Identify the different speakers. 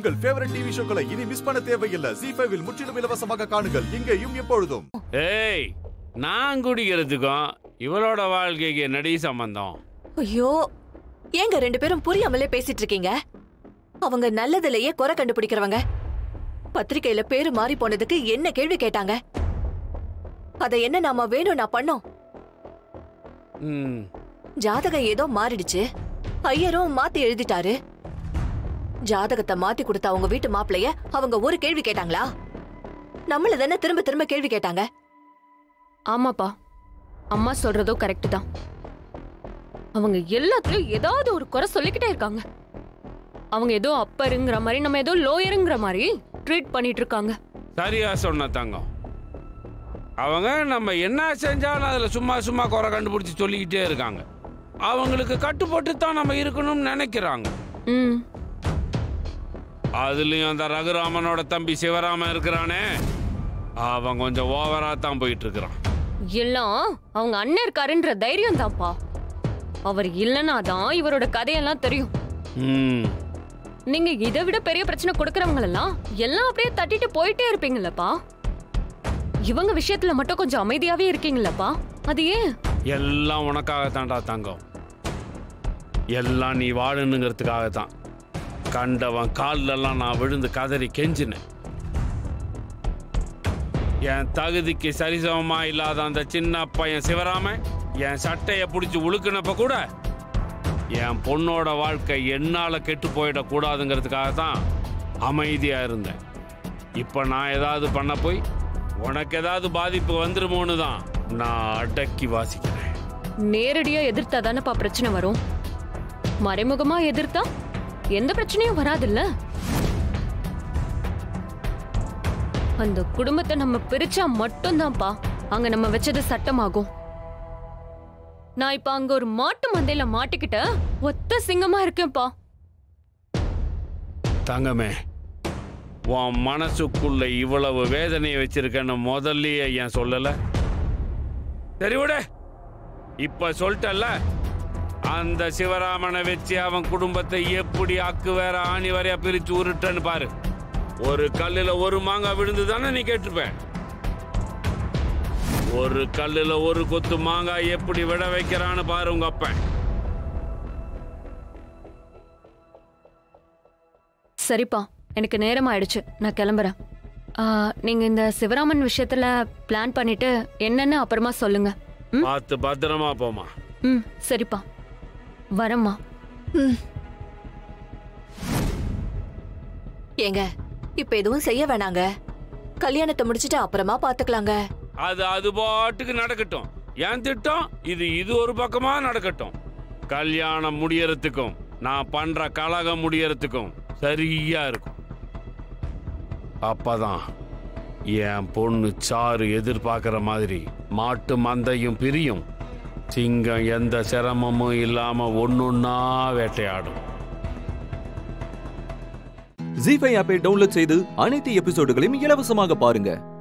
Speaker 1: உங்கள் favourite TV ஷோக்களை இனி miss பண்ண தேவையில்லை ஜி ஃபைவில் முற்றிலும் இலவசமாக காணுங்கள் இங்கேயும் எப்பொழுதும்
Speaker 2: ஏய் நான் குடிக்கிறதுக்கும் இவளோட வாழ்க்கைக்கு என்னடி சம்பந்தம்
Speaker 3: ஐயோ ஏங்க ரெண்டு பேரும் புரியாமலே பேசிட்டு இருக்கீங்க அவங்க நல்லதுலயே குறை கண்டுபிடிக்கிறவங்க பத்திரிக்கையில பேரு மாறி போனதுக்கு என்ன கேள்வி கேட்டாங்க அத என்ன நாம வேணும் நான் பண்ணோம்
Speaker 2: ம்
Speaker 3: ஜாதகம் ஏதோ மாறிடுச்சு ஐயரும் மாத்தி எழுதிட்டாரு ஜாதகத்தை மாத்தி கொடுத்த அவங்க வீட்டு மாப்பிளைய அவங்க ஒரு கேள்வி கேட்டாங்களா நம்மள தானே திரும்ப திரும்ப கேள்வி கேட்டாங்க
Speaker 4: ஆமாப்பா அம்மா சொல்றதோ கரெக்ட் தான் அவங்க எல்லாத்துலயும் ஏதாவது ஒரு குறை சொல்லிக்கிட்டே இருக்காங்க அவங்க ஏதோ அப்பருங்கிற மாதிரி நம்ம ஏதோ லோயருங்கிற மாதிரி ட்ரீட் பண்ணிட்டு இருக்காங்க
Speaker 2: சரியா சொன்ன தங்கம் அவங்க நம்ம என்ன செஞ்சாலும் அதில் சும்மா சும்மா குறை கண்டுபிடிச்சி சொல்லிக்கிட்டே இருக்காங்க அவங்களுக்கு கட்டுப்பட்டு தான் நம்ம இருக்கணும்னு நினைக்கிறாங்க
Speaker 4: ம்
Speaker 2: அதுலயும் அந்த ரகுராமனோட தம்பி சிவராமன் இருக்கிறானே அவன் கொஞ்சம் ஓவரா தான் போயிட்டு இருக்கிறான்
Speaker 4: எல்லாம் அவங்க அண்ணன் இருக்காருன்ற தைரியம் தான்ப்பா அவர் இல்லைன்னா தான் இவரோட கதையெல்லாம் தெரியும்
Speaker 2: ம்
Speaker 4: நீங்க இதை விட பெரிய பிரச்சனை கொடுக்கறவங்க எல்லாம் எல்லாம் அப்படியே தட்டிட்டு போயிட்டே இருப்பீங்களப்பா இவங்க விஷயத்துல மட்டும் கொஞ்சம் அமைதியாவே இருக்கீங்களப்பா அது ஏன்
Speaker 2: எல்லாம் உனக்காக தான்டா தங்கம் எல்லாம் நீ வாழணுங்கிறதுக்காக தான் கண்டவன் கால்லெல்லாம் நான் விழுந்து கதறி கெஞ்சினேன் என் தகுதிக்கு சரிசமமா இல்லாத அந்த சின்ன பையன் சிவராமன் என் சட்டையை பிடிச்சி உழுக்குனப்ப கூட என் பொண்ணோட வாழ்க்கை என்னால கெட்டு போயிடக்கூடாதுங்கிறதுக்காக தான் அமைதியா இருந்தேன் இப்போ நான் ஏதாவது பண்ண போய் உனக்கு ஏதாவது பாதிப்பு வந்துருமோன்னு தான் நான் அடக்கி வாசிக்கிறேன்
Speaker 4: நேரடியா எதிர்த்தா தானப்பா பிரச்சனை வரும் மறைமுகமா எதிர்த்தா எந்த பிரச்சனையும் வராதுல்ல அந்த குடும்பத்தை நம்ம பிரிச்சா மட்டும்தான்ப்பா அங்க நம்ம வச்சது சட்டமாகும் நான் இப்ப அங்க ஒரு மாட்டு மந்தையில மாட்டிக்கிட்ட ஒத்த சிங்கமா இருக்கேன்ப்பா
Speaker 2: தங்கமே உன் மனசுக்குள்ள இவ்வளவு வேதனையை வச்சிருக்கேன்னு முதல்லயே ஏன் சொல்லல சரி விடு இப்ப சொல்லிட்டல்ல அந்த சிவராமனை வச்சு அவன் குடும்பத்தை எப்படி அக்கு வேற ஆணி வரையா பிரிச்சு உருட்டன்னு பாரு ஒரு கல்லுல ஒரு மாங்காய் விழுந்து தானே நீ கேட்டிருப்ப ஒரு கல்லுல ஒரு கொத்து மாங்காய் எப்படி விட வைக்கிறான்னு பாரு உங்க அப்பன்
Speaker 4: சரிப்பா எனக்கு நேரம் ஆயிடுச்சு நான் கிளம்புறேன் ஆ, நீங்க இந்த சிவராமன் விஷயத்துல பிளான் பண்ணிட்டு என்னன்னு அப்புறமா சொல்லுங்க ம்
Speaker 2: பார்த்து பத்திரமா போமா
Speaker 4: ம் சரிப்பா வரேம்மா
Speaker 3: ஏங்க இப்ப எதுவும் செய்ய வேணாங்க கல்யாணத்தை முடிச்சிட்டு அப்புறமா பாத்துக்கலாங்க
Speaker 2: அது அது பாட்டுக்கு நடக்கட்டும் என் திட்டம் இது இது ஒரு பக்கமா நடக்கட்டும் கல்யாணம் முடியறதுக்கும் நான் பண்ற கலகம் முடியறதுக்கும் சரியா இருக்கும் அப்பதான் என் பொண்ணு சாரு எதிர்பார்க்கிற மாதிரி மாட்டு மந்தையும் பிரியும் சிங்கம் எந்த சிரமமும் இல்லாம ஒன்னொன்னா வேட்டையாடும்
Speaker 5: ஜி ஃபைவ் ஆப்பை டவுன்லோட் செய்து அனைத்து எபிசோடுகளையும் இலவசமாக பாருங்க